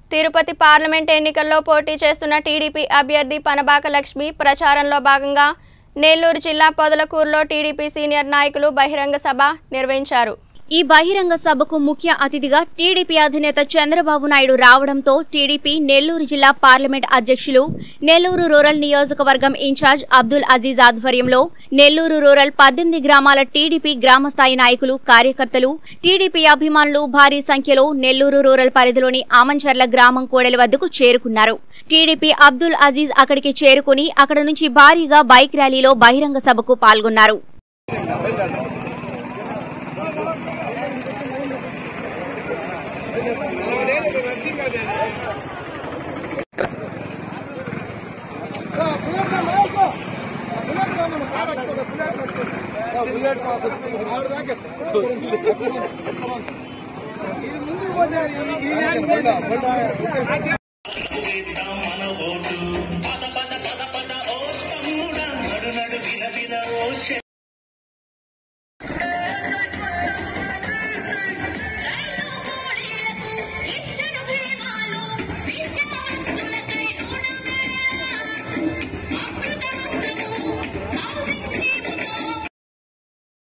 Tirupati parliament ఎన్నికల్లో పోటీ చేస్తున్న టీడీపీ అభ్యర్థి పనబాక లక్ష్మి ప్రచారంలో భాగంగా నెల్లూరు జిల్లా పొదలకూరులో టీడీపీ సీనియర్ నాయకులు బహిరంగ సభ నిర్వహించారు ఈ బహిరంగ సభకు ముఖ్య అతిథిగా టీడీపీ అధినేత చంద్రబాబు నాయుడు రావడంతో టీడీపీ నెల్లూరు జిల్లా పార్లమెంట్ అధ్యక్షులు నెల్లూరు రూరల్ నియోజకవర్గం ఇన్ఛార్జ్ అబ్దుల్ అజీజ్ ఆధ్వర్యంలో నెల్లూరు రూరల్ పద్దెనిమిది గ్రామాల టీడీపీ గ్రామస్థాయి నాయకులు కార్యకర్తలు టీడీపీ అభిమానులు భారీ సంఖ్యలో నెల్లూరు రూరల్ పరిధిలోని ఆమంచర్ల గ్రామం కోడెల వద్దకు చేరుకున్నారు టీడీపీ అబ్దుల్ అజీజ్ అక్కడికి చేరుకుని అక్కడ నుంచి భారీగా బైక్ ర్యాలీలో బహిరంగ సభకు పాల్గొన్నారు